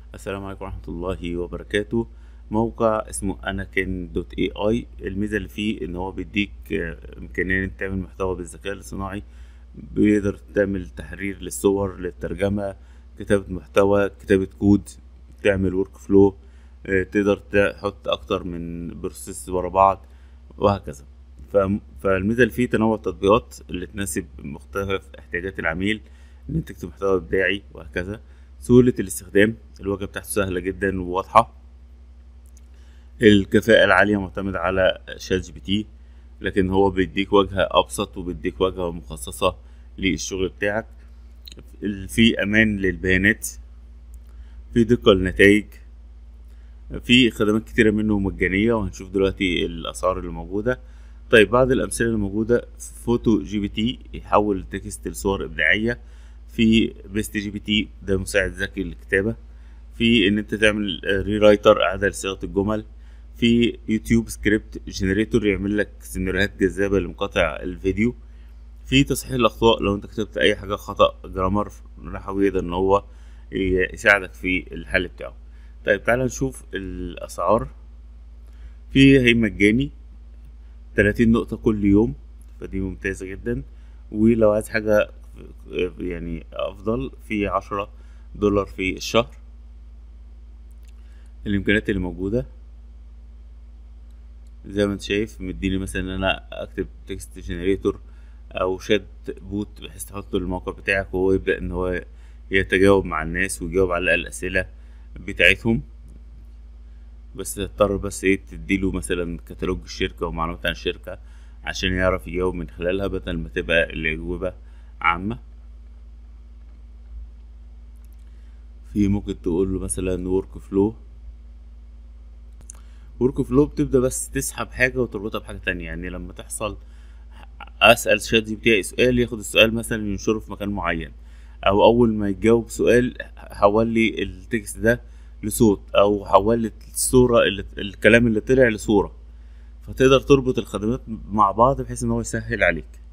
السلام عليكم ورحمة الله وبركاته موقع اسمه اناكن دوت اي اي الميزة اللي فيه ان هو بيديك آه، امكانية ان انت تعمل محتوى بالذكاء الاصطناعي بيقدر تعمل تحرير للصور للترجمة كتابة محتوى كتابة كود تعمل ورك فلو تقدر تحط اكتر من بروسيس ورا بعض وهكذا ف- فالميزة اللي فيه تنوع التطبيقات اللي تناسب مختلف احتياجات العميل ان انت تكتب محتوى ابداعي وهكذا سهولة الاستخدام الواجهة بتاعته سهلة جدا وواضحة الكفاءة العالية معتمدة على شات جي بي تي لكن هو بيديك واجهة أبسط وبيديك واجهة مخصصة للشغل بتاعك ال- في أمان للبيانات في دقة للنتائج في خدمات كتيرة منه مجانية وهنشوف دلوقتي الأسعار اللي موجودة طيب بعض الأمثلة اللي موجودة فوتو جي بي تي يحول التكست لصور إبداعية في بيست جي بي تي ده مساعد ذكي للكتابة في ان انت تعمل ري رايتر اعادة لصياغة الجمل في يوتيوب سكريبت جنريتور يعمل لك سيناريوهات جذابة لمقاطع الفيديو في تصحيح الاخطاء لو انت كتبت اي حاجة خطأ جرامر نحوي يقدر ان هو يساعدك في الحل بتاعه طيب تعالى نشوف الاسعار في هي مجاني 30 نقطة كل يوم فدي ممتازة جدا ولو عايز حاجة يعني أفضل في عشرة دولار في الشهر الإمكانيات اللي موجودة زي ما انت شايف مديني مثلا ان انا اكتب تكست جنريتور او شات بوت بحيث تحطه للموقع بتاعك وهو يبدأ ان هو يتجاوب مع الناس ويجاوب على الأسئلة بتاعتهم بس تضطر بس ايه تديله مثلا كتالوج الشركة ومعلومات عن الشركة عشان يعرف يجاوب من خلالها بدل ما تبقى الأجوبة عامة في ممكن تقول له مثلا ورك فلو ورك فلو بتبدأ بس تسحب حاجة وتربطها بحاجة تانية يعني لما تحصل أسأل شات جي بي تي سؤال ياخد السؤال مثلا ينشره في مكان معين أو أول ما يجاوب سؤال حول لي التكست ده لصوت أو حول لي الصورة اللي الكلام اللي طلع لصورة فتقدر تربط الخدمات مع بعض بحيث إن هو يسهل عليك